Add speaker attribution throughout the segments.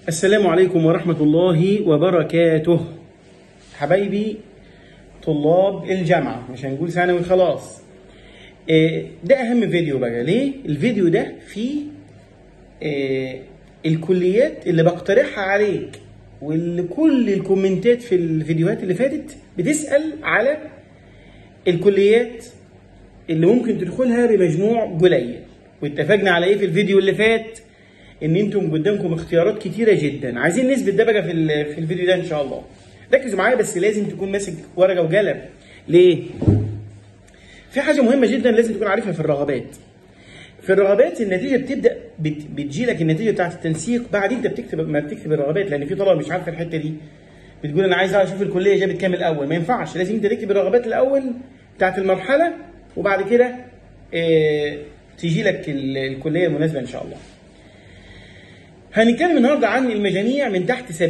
Speaker 1: السلام عليكم ورحمة الله وبركاته حبايبي طلاب الجامعة مش هنقول ثانوي خلاص آه، ده أهم فيديو بقى ليه؟ الفيديو ده فيه آه، الكليات اللي بقترحها عليك واللي كل الكومنتات في الفيديوهات اللي فاتت بتسأل على الكليات اللي ممكن تدخلها بمجموع قليل واتفقنا على ايه في الفيديو اللي فات ان انتم قدامكم اختيارات كتيره جدا عايزين نثبت ده بقى في ال- في الفيديو ده ان شاء الله ركزوا معايا بس لازم تكون ماسك ورقه وقلم ليه في حاجه مهمه جدا لازم تكون عارفها في الرغبات في الرغبات النتيجه بتبدا بت- بتجي لك النتيجه بتاعت التنسيق بعد انت بتكتب ما بتكتب الرغبات لان في طلبه مش عارفه الحته دي بتقول انا عايز اشوف الكليه جابت كام الاول ما ينفعش لازم انت تكتب الرغبات الاول بتاعت المرحله وبعد كده اه تيجي لك ال- الكليه المناسبه ان شاء الله هنتكلم النهارده عن المجاميع من تحت 70%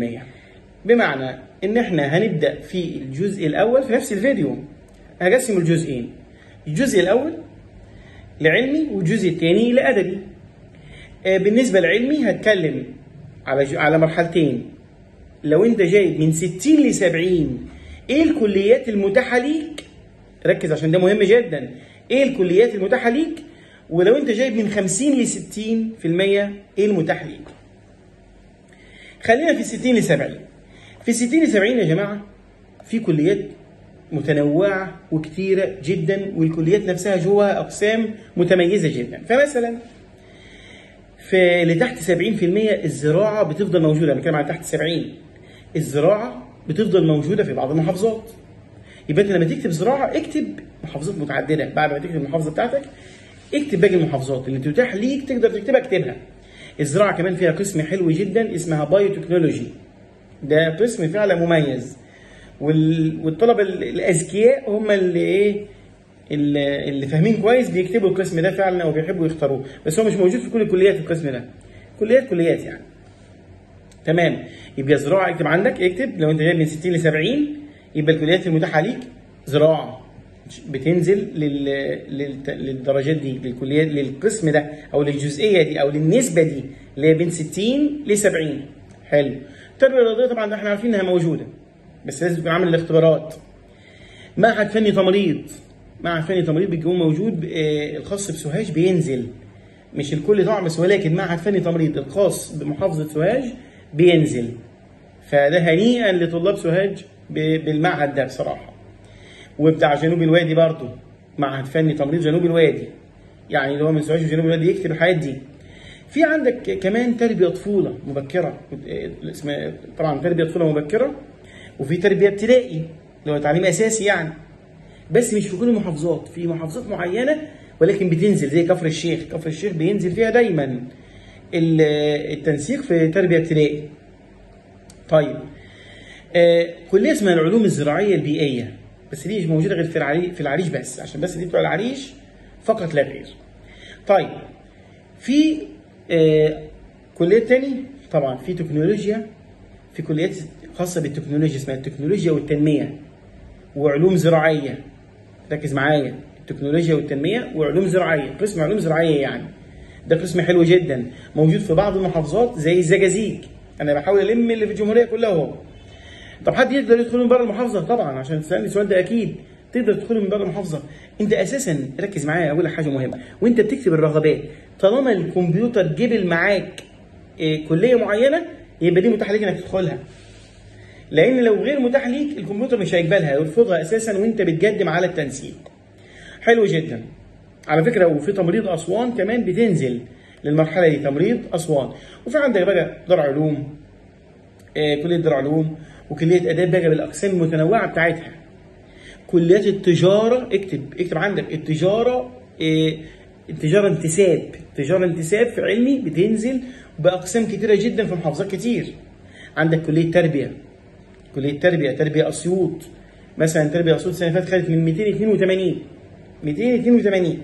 Speaker 1: بمعنى ان احنا هنبدا في الجزء الاول في نفس الفيديو هقسم الجزئين الجزء الاول لعلمي والجزء الثاني لادبي آه، بالنسبه لعلمي هتكلم على ج- على مرحلتين لو انت جايب من 60 ل 70 ايه الكليات المتاحه ليك ركز عشان ده مهم جدا ايه الكليات المتاحه ليك ولو انت جايب من 50 ل 60% ايه المتاح ليك خلينا في 60 ل 70 في 60 ل 70 يا جماعه في كليات متنوعه وكتيره جدا والكليات نفسها جواها اقسام متميزه جدا فمثلا في اللي تحت 70% الزراعه بتفضل موجوده انا بتكلم عن تحت 70 الزراعه بتفضل موجوده في بعض المحافظات يبقى انت لما تكتب زراعه اكتب محافظات متعدده بعد ما تكتب المحافظه بتاعتك اكتب باقي المحافظات اللي تتاح ليك تقدر تكتبها اكتبها الزراعه كمان فيها قسم حلو جدا اسمها بايو تكنولوجي ده قسم فعلا مميز وال... والطلبه ال- الاذكياء هم اللي ايه اللي اللي فاهمين كويس بيكتبوا القسم ده فعلا وبيحبوا يختاروه بس هو مش موجود في كل الكليات القسم ده كليات كليات يعني تمام يبقى زراعه اكتب عندك اكتب لو انت جايب من 60 ل 70 يبقى الكليات المتاحه ليك زراعه بتنزل لل... لل... للدرجات دي للكليات للقسم ده او للجزئيه دي او للنسبه دي اللي هي بين 60 ل 70 حلو التربيه الرياضيه طبعا ده احنا عارفين انها موجوده بس لازم تكون عامل الاختبارات معهد فني تمريض معهد فني تمريض بيكون موجود آه، الخاص بسوهاج بينزل مش الكل طبعا بس ولكن معهد فني تمريض الخاص بمحافظه سوهاج بينزل فده هنيئا لطلاب سوهاج ب- بالمعهد ده بصراحه وبتاع جنوب الوادي برضه معهد فني تمريض جنوب الوادي يعني اللي هو من سوهاج وجنوب الوادي يكتب الحاجات دي في عندك كمان تربيه طفوله مبكره آه، اسمها طبعا تربيه طفوله مبكره وفي تربيه ابتدائي اللي هو تعليم اساسي يعني بس مش في كل المحافظات في محافظات معينه ولكن بتنزل زي كفر الشيخ كفر الشيخ بينزل فيها دايما ال- التنسيق في تربيه ابتدائي طيب آه كليه اسمها العلوم الزراعيه البيئيه بس دي مش موجوده غير في العريش في العريش بس عشان بس دي بتوع العريش فقط لا غير طيب في آه كليه تاني طبعا في تكنولوجيا في كليات خاصه بالتكنولوجيا اسمها التكنولوجيا والتنميه وعلوم زراعيه ركز معايا التكنولوجيا والتنميه وعلوم زراعيه قسم علوم زراعيه يعني ده قسم حلو جدا موجود في بعض المحافظات زي الزجاجيج انا بحاول الم اللي في الجمهوريه كلها اهو طب حد يقدر يدخل من بره المحافظه طبعا عشان تسالني السؤال ده اكيد تقدر تدخل من بره المحافظه انت اساسا ركز معايا اقول لك حاجه مهمه وانت بتكتب الرغبات طالما الكمبيوتر جبل معاك إيه، كليه معينه يبقى دي متاح ليك انك تدخلها لان لو غير متاح ليك الكمبيوتر مش هيقبلها يرفضها اساسا وانت بتقدم على التنسيق حلو جدا على فكره وفي تمريض اسوان كمان بتنزل للمرحله دي تمريض اسوان وفي عندك بقى دار علوم آه، كليه دار علوم وكليه اداب بقى بالاقسام المتنوعه بتاعتها كليات التجاره اكتب اكتب عندك التجاره آه، التجاره انتساب التجاره انتساب في علمي بتنزل باقسام كتيره جدا في محافظات كتير عندك كليه تربيه كليه تربيه تربيه اسيوط مثلا تربيه اسيوط السنه اللي فاتت خدت من 282 282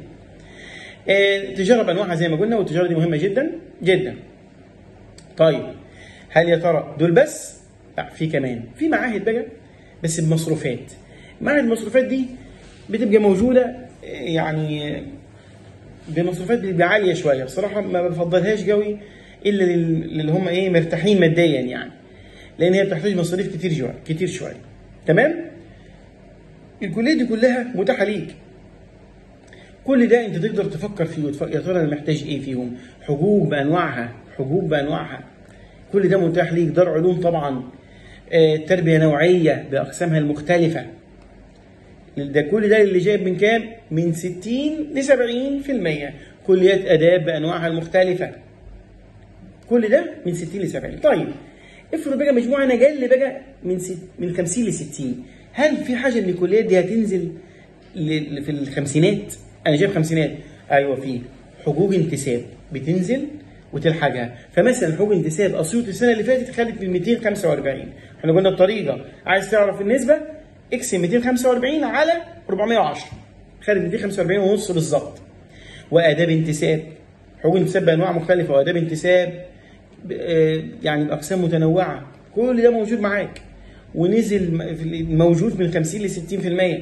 Speaker 1: آه، التجاره بانواعها زي ما قلنا والتجاره دي مهمه جدا جدا طيب هل يا ترى دول بس؟ لا في كمان في معاهد بقى بس بمصروفات معاهد المصروفات دي بتبقى موجوده آه، يعني بمصروفات بتبقى عاليه شويه بصراحه ما بفضلهاش قوي الا لل- اللي هم ايه مرتاحين ماديا يعني لان هي بتحتاج مصاريف كتير شويه كتير شويه تمام الكليه دي كلها متاحه ليك كل ده انت تقدر تفكر فيه وتفكر يا ترى انا محتاج ايه فيهم حقوق بانواعها حقوق بانواعها كل ده متاح ليك دار علوم طبعا آه، تربيه نوعيه باقسامها المختلفه ده كل ده اللي جايب من كام؟ من 60 ل 70% كليات اداب بانواعها المختلفه كل ده من 60 ل 70 طيب افرض بقى مجموعه اقل بقى من ست من 50 ل 60 هل في حاجه ان الكليات دي هتنزل ل- في الخمسينات انا جايب خمسينات ايوه في حقوق انتساب بتنزل وتلحقها فمثلا حقوق انتساب اسيوط السنه اللي فاتت خدت من 245 احنا قلنا الطريقه عايز تعرف النسبه اقسم 245 على 410 خدت 245 ونص بالظبط واداب انتساب حقوق انتساب بانواع مختلفه واداب انتساب ب- آه، يعني باقسام متنوعه كل ده موجود معاك ونزل م- في- موجود من 50 ل 60%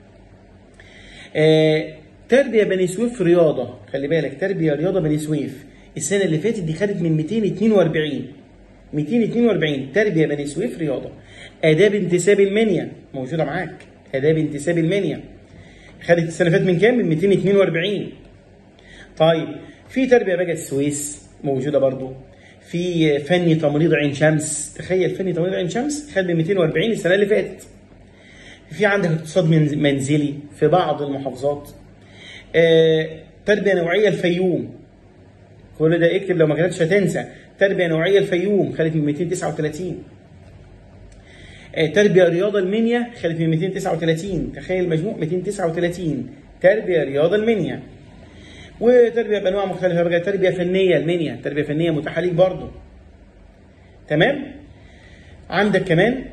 Speaker 1: آه، تربيه بني سويف رياضه خلي بالك تربيه رياضه بني سويف السنه اللي فاتت دي خدت من 242 242 تربيه بني سويف رياضه اداب انتساب المنيا موجوده معاك اداب انتساب المنيا خدت السنه اللي فاتت من كام من 242 طيب في تربيه بقى السويس موجوده برضو في فني تمريض عين شمس تخيل فني تمريض عين شمس خد من 240 السنه اللي فاتت في عندك اقتصاد منز- منزلي في بعض المحافظات آه، تربيه نوعيه الفيوم كل ده اكتب لو ما كتبتش هتنسى تربيه نوعيه الفيوم خدت من 239 آه، تربيه رياضه المنيا خدت من 239 تخيل مجموع 239 تربيه رياضه المنيا وتربيه بانواع مختلفه بقى تربيه فنيه المنيا تربيه فنيه متاحه ليك برضه تمام عندك كمان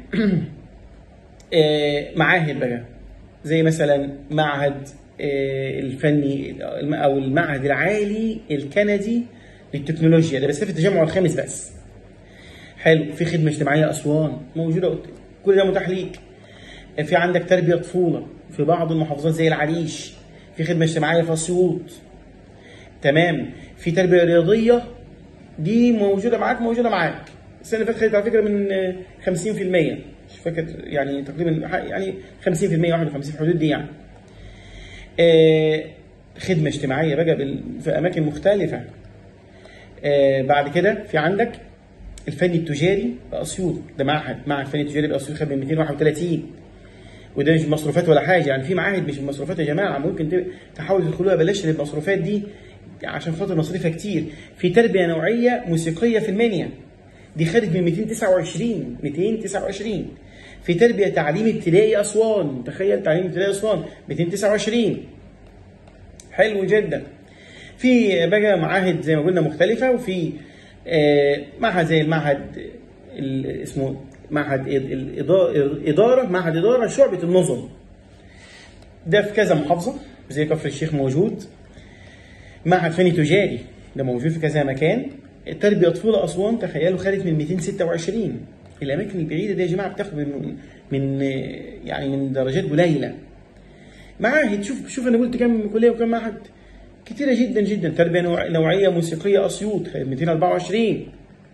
Speaker 1: آه، معاهد بقى زي مثلا معهد آه، الفني او المعهد العالي الكندي للتكنولوجيا ده بس في التجمع الخامس بس حلو في خدمه اجتماعيه اسوان موجوده قدام. كل ده متاح ليك في عندك تربيه طفوله في بعض المحافظات زي العريش في خدمه اجتماعيه في اسيوط تمام في تربيه رياضيه دي موجوده معاك موجوده معاك السنه اللي فاتت خدت على فكره من آه، 50% مش فاكر يعني تقريبا ح- يعني 50% 51 في الحدود دي يعني آه، خدمه اجتماعيه بقى بال- في اماكن مختلفه آه، بعد كده في عندك الفني التجاري باسيوط ده معهد معهد فني تجاري باسيوط خد من 231 وده مش مصروفات ولا حاجه يعني في معاهد مش بمصروفات يا جماعه ممكن ت- تحاولوا تدخلوها بلاش المصروفات دي عشان خاطر مصاريفها كتير في تربيه نوعيه موسيقيه في المنيا دي خدت من 229 229 في تربيه تعليم ابتدائي اسوان تخيل تعليم ابتدائي اسوان 229 حلو جدا في بقى معاهد زي ما قلنا مختلفه وفي آه، معهد زي المعهد ال- اسمه معهد ال- الإضاءة- الاداره معهد اداره شعبه النظم ده في كذا محافظه زي كفر الشيخ موجود معهد فني تجاري ده موجود في كذا مكان التربيه طفوله اسوان تخيلوا خدت من 226 الاماكن البعيده دي يا جماعه بتاخد من من يعني من درجات قليله معاهد شوف شوف انا قلت كم كليه وكم معهد كتيره جدا جدا تربيه نوع- نوعيه موسيقيه اسيوط خدت 224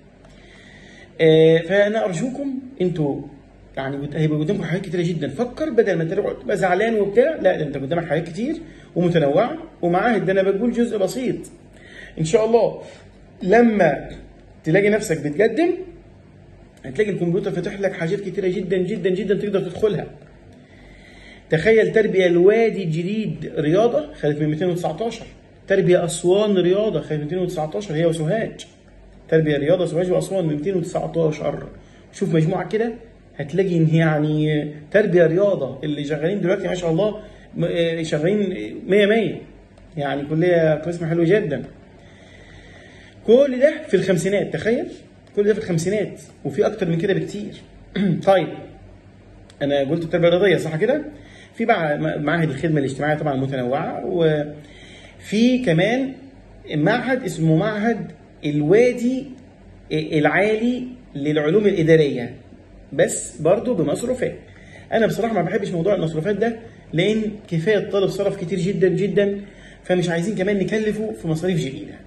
Speaker 1: آه، فانا ارجوكم انتوا يعني قد- هيبقى قدامكم حاجات كتيره جدا فكر بدل ما تبقى تبقى زعلان وبتاع لا ده انت قدامك حاجات كتير ومتنوعه ومعاهد ده انا بقول جزء بسيط ان شاء الله لما تلاقي نفسك بتقدم هتلاقي الكمبيوتر فاتح لك حاجات كتيره جدا جدا جدا تقدر تدخلها تخيل تربيه الوادي الجديد رياضه خدت من 219 تربيه اسوان رياضه خدت من 219 هي وسوهاج تربيه رياضه سوهاج واسوان من 219 شوف مجموعه كده هتلاقي ان يعني تربيه رياضه اللي شغالين دلوقتي ما شاء الله م- آه، شغالين 100 100 يعني كليه قسم حلو جدا كل ده في الخمسينات تخيل كل ده في الخمسينات وفي اكتر من كده بكتير طيب انا قلت التربيه الرياضيه صح كده في بقى معاهد الخدمه الاجتماعيه طبعا متنوعه وفي كمان معهد اسمه معهد الوادي العالي للعلوم الاداريه بس برضه بمصروفات انا بصراحه ما بحبش موضوع المصروفات ده لان كفايه الطالب صرف كتير جدا جدا فمش عايزين كمان نكلفه في مصاريف جديده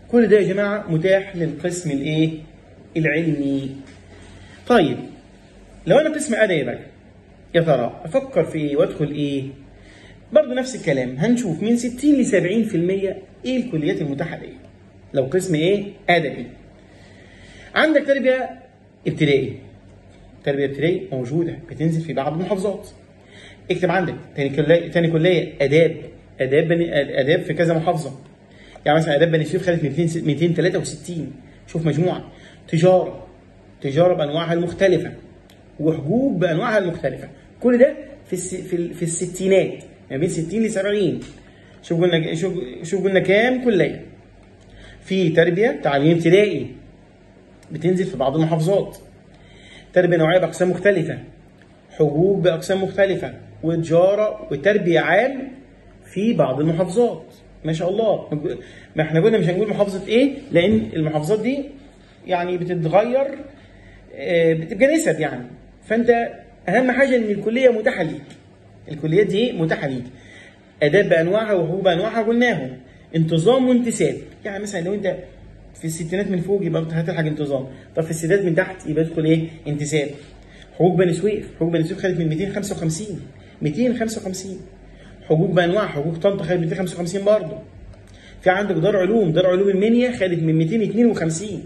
Speaker 1: كل ده يا جماعه متاح للقسم الايه العلمي طيب لو انا قسم ادبي بقى يا ترى افكر في ايه وادخل ايه برضه نفس الكلام هنشوف من 60 ل 70% ايه الكليات المتاحه ليا لو قسم ايه ادبي عندك تربيه ابتدائي تربيه ابتدائي موجوده بتنزل في بعض المحافظات اكتب عندك تاني كليه تاني كليه اداب اداب بني اداب في كذا محافظه يعني مثلا اداب بني سويف خدت 200 263 شوف مجموعه تجاره تجاره بانواعها المختلفه وحبوب بانواعها المختلفه كل ده في الس... في, ال... في الستينات ما بين 60 ل 70 شوف قلنا شوف شوف قلنا كام كليه في تربيه تعليم ابتدائي بتنزل في بعض المحافظات تربيه نوعيه باقسام مختلفه حقوق باقسام مختلفه وتجاره وتربيه عام في بعض المحافظات ما شاء الله ما احنا قلنا مش هنقول محافظه ايه لان المحافظات دي يعني بتتغير آه، بتبقى نسب يعني فانت اهم حاجه ان الكليه متاحه ليك الكليات دي متاحه ليك اداب بانواعها وحقوق بانواعها قلناهم انتظام وانتساب يعني مثلا لو انت في الستينات من فوق يبقى هتلحق انتظام طب في السادات من تحت يبقى تدخل ايه انتساب حقوق بني سويف حقوق بني سويف خدت من 255 255 حقوق بانواع حقوق طنطا خدت 255 برضه في عندك دار علوم دار علوم المنيا خدت من 252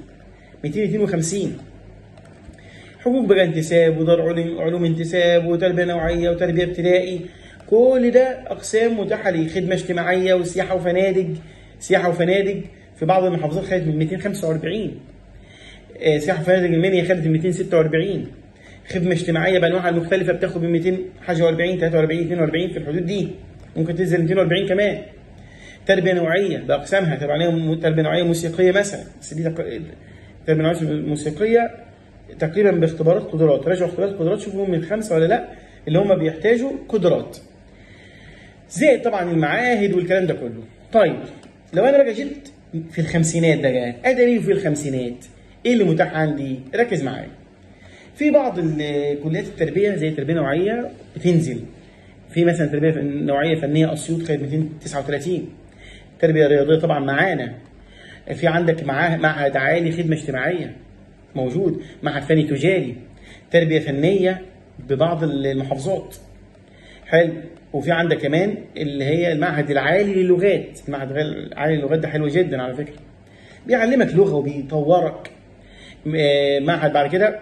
Speaker 1: 252 حقوق بقى انتساب ودار علوم علوم انتساب وتربيه نوعيه وتربيه ابتدائي كل ده اقسام متاحه لي خدمه اجتماعيه وسياحه وفنادق سياحه وفنادق في بعض المحافظات خدت من 245 آه، سياحه وفنادق المنيا خدت من 246 خدمه اجتماعيه بانواعها المختلفه بتاخد من 200 حاجه 40 43 42 في الحدود دي ممكن تنزل 240 كمان تربيه نوعيه باقسامها تربيه تربيه نوعيه موسيقيه مثلا بس دي تق- تربيه نوعيه موسيقيه تقريبا باختبارات قدرات راجعوا اختبارات قدرات شوفوا من خمسه ولا لا اللي هم بيحتاجوا قدرات زائد طبعا المعاهد والكلام ده كله طيب لو انا بقى جبت في الخمسينات ده بقى ادبي في الخمسينات ايه اللي متاح عندي ركز معايا في بعض ال- كليات التربيه زي التربيه النوعيه بتنزل في مثلا تربيه فن- نوعيه فنيه اسيوط خدت 239 تربيه رياضيه طبعا معانا في عندك معاه معهد عالي خدمه اجتماعيه موجود معهد فني تجاري تربيه فنيه ببعض المحافظات حلو وفي عندك كمان اللي هي المعهد العالي للغات المعهد العالي للغات ده حلو جدا على فكره بيعلمك لغه وبيطورك آه، معهد بعد كده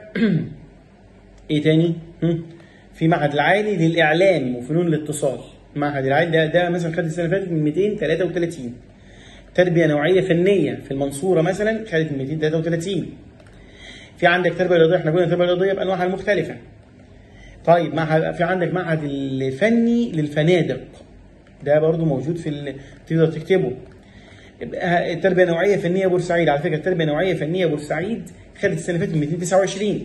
Speaker 1: ايه تاني هم؟ في معهد العالي للاعلام وفنون الاتصال المعهد العالي ده ده مثلا خد السنه اللي فاتت من 233 تربيه نوعيه فنيه في المنصوره مثلا خدت من 233 في عندك تربيه رياضيه احنا قلنا تربيه رياضيه بانواعها المختلفه طيب معهد في عندك معهد الفني للفنادق ده برضو موجود في ال... تقدر تكتبه يبقى التربيه النوعيه فنيه بورسعيد على فكره التربيه النوعيه فنيه بورسعيد خدت السنه اللي فاتت 229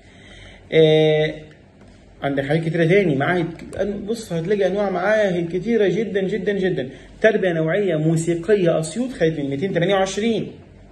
Speaker 1: آه عندك حاجات كتيره تاني معاهد بص هتلاقي انواع معاهد كتيره جدا جدا جدا تربيه نوعيه موسيقيه اسيوط خدت من 228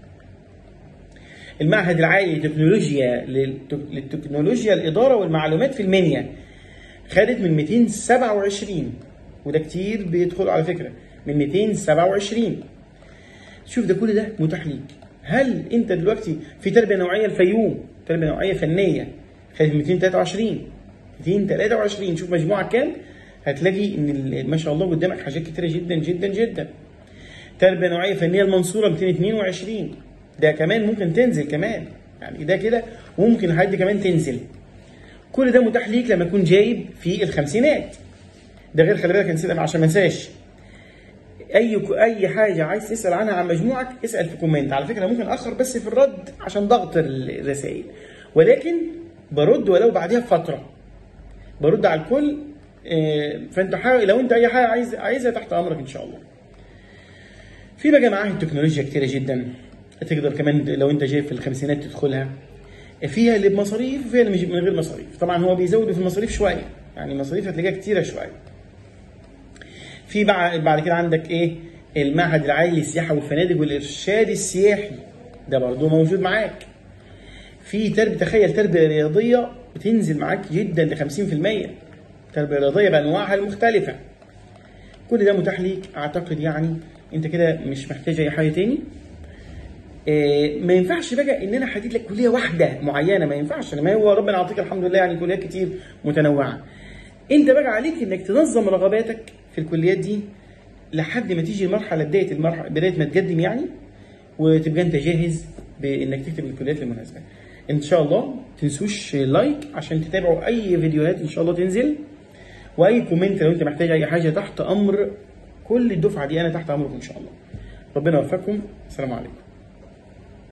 Speaker 1: المعهد العالي للتكنولوجيا للتك- للتكنولوجيا الاداره والمعلومات في المنيا خدت من 227 وده كتير بيدخل على فكره من 227 شوف ده كل ده متاح ليك هل انت دلوقتي في تربيه نوعيه الفيوم تربيه نوعيه فنيه خدت من 223 223 شوف مجموعه كام هتلاقي ان ال- ما شاء الله قدامك حاجات كتيره جدا جدا جدا تربيه نوعيه فنيه المنصوره 222 ده كمان ممكن تنزل كمان يعني ده كده وممكن الحاجات دي كمان تنزل كل ده متاح ليك لما تكون جايب في الخمسينات ده غير خلي بالك نسيت أنا عشان ما انساش اي اي حاجه عايز تسال عنها عن مجموعك اسال في كومنت على فكره ممكن اخر بس في الرد عشان ضغط الرسائل ولكن برد ولو بعدها بفتره برد على الكل آه، فانت حاول لو انت اي حاجه عايز عايزها تحت امرك ان شاء الله في بقى معاهد تكنولوجيا كتيره جدا تقدر كمان لو انت جاي في الخمسينات تدخلها فيها اللي بمصاريف وفيها اللي مش من غير مصاريف طبعا هو بيزودوا في المصاريف شويه يعني المصاريف هتلاقيها كتيره شويه في بعد بعد كده عندك ايه المعهد العالي للسياحه والفنادق والارشاد السياحي ده برضه موجود معاك في تربيه تخيل تربيه رياضيه بتنزل معاك جدا ل 50% تربيه رياضيه بانواعها المختلفه كل ده متاح ليك اعتقد يعني انت كده مش محتاج اي حاجه تاني آه، ما ينفعش بقى ان انا احدد لك كليه واحده معينه ما ينفعش ما هو ربنا يعطيك الحمد لله يعني كليات كتير متنوعه انت بقى عليك انك تنظم رغباتك في الكليات دي لحد ما تيجي المرحله بدايه المرحله بدايه ما تقدم يعني وتبقى انت جاهز بانك تكتب الكليات المناسبه ان شاء الله تنسوش لايك عشان تتابعوا اي فيديوهات ان شاء الله تنزل واي كومنت لو انت محتاج اي حاجه تحت امر كل الدفعه دي انا تحت امركم ان شاء الله ربنا يوفقكم السلام عليكم